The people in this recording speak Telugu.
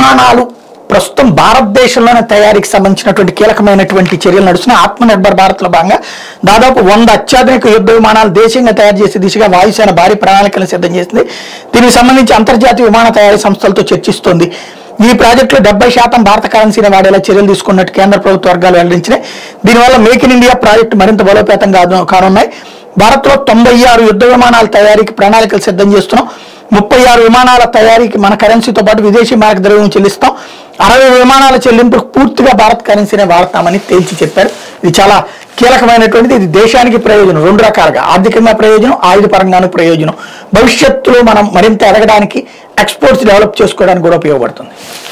విమానాలు ప్రస్తుతం భారతదేశంలోనే తయారీకి సంబంధించినటువంటి కీలకమైనటువంటి చర్యలు నడుస్తున్నాయి ఆత్మనిర్భర్ భారత్లో భాగంగా దాదాపు వంద అత్యాధునిక యుద్ధ విమానాలు దేశీయంగా తయారు చేసే దిశగా వాయుసేన భారీ ప్రణాళికలు సిద్ధం చేసింది దీనికి సంబంధించి అంతర్జాతీయ విమాన తయారీ సంస్థలతో చర్చిస్తోంది ఈ ప్రాజెక్టులో డెబ్బై శాతం భారత కరెన్సీని వాడేలా చర్యలు తీసుకున్నట్టు కేంద్ర ప్రభుత్వ వర్గాలు వెల్లడించినాయి దీనివల్ల మేక్ ఇన్ ఇండియా ప్రాజెక్టు మరింత బలోపేతం కాను కానున్నాయి భారత్లో తొంభై ఆరు యుద్ధ విమానాల తయారీకి ప్రణాళికలు సిద్ధం చేస్తున్నాం ముప్పై ఆరు విమానాల తయారీకి మన కరెన్సీతో పాటు విదేశీ మార్గ ద్రవ్యం చెల్లిస్తాం అరవై విమానాల చెల్లింపు పూర్తిగా భారత్ కరెన్సీనే వాడతామని తేల్చి చెప్పారు ఇది చాలా కీలకమైనటువంటిది ఇది దేశానికి ప్రయోజనం రెండు రకాలుగా ఆర్థికంగా ప్రయోజనం ఆయుధ పరంగాను ప్రయోజనం భవిష్యత్తులో మనం మరింత ఎదగడానికి ఎక్స్పోర్ట్స్ డెవలప్ చేసుకోవడానికి కూడా ఉపయోగపడుతుంది